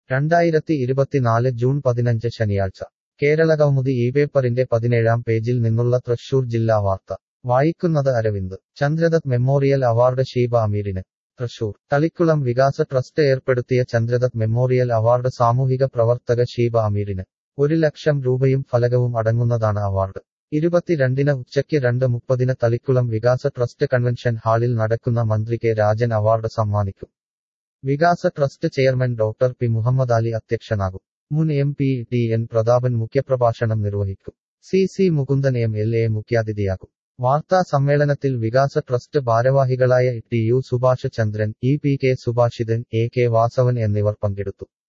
രണ്ടായിരത്തി ഇരുപത്തിനാല് ജൂൺ പതിനഞ്ച് ശനിയാഴ്ച കേരളകൗമുദി ഈ പേപ്പറിന്റെ പതിനേഴാം പേജിൽ നിന്നുള്ള തൃശൂർ ജില്ലാ വാർത്ത വായിക്കുന്നത് അരവിന്ദ് ചന്ദ്രദത്ത് മെമ്മോറിയൽ അവാർഡ് ഷീബ അമീറിന് തൃശൂർ തളിക്കുളം വികാസ ട്രസ്റ്റ് ഏർപ്പെടുത്തിയ ചന്ദ്രദത്ത് മെമ്മോറിയൽ അവാർഡ് സാമൂഹിക പ്രവർത്തക ഷീബ അമീറിന് ഒരു ലക്ഷം രൂപയും ഫലകവും അടങ്ങുന്നതാണ് അവാർഡ് ഇരുപത്തിരണ്ടിന് ഉച്ചയ്ക്ക് രണ്ട് മുപ്പതിന് തളിക്കുളം വികാസ ട്രസ്റ്റ് കൺവെൻഷൻ ഹാളിൽ നടക്കുന്ന മന്ത്രി കെ രാജൻ അവാർഡ് സമ്മാനിക്കും Vikasa trust chairman doctor P Muhammad Ali അധ്യക്ഷനാകും മുൻ M P T N Prathapan മുഖ്യപ്രഭാഷണം നിർവഹിക്കും C C Mukundan M L A മുഖ്യാതിഥിയാകും വാർത്താ സമ്മേളനത്തിൽ വികാസ ട്രസ്റ്റ് ഭാരവാഹികളായ T U Subhash Chandran E P K Subhashithan A K Vasavan എന്നിവർ പങ്കെടുത്തു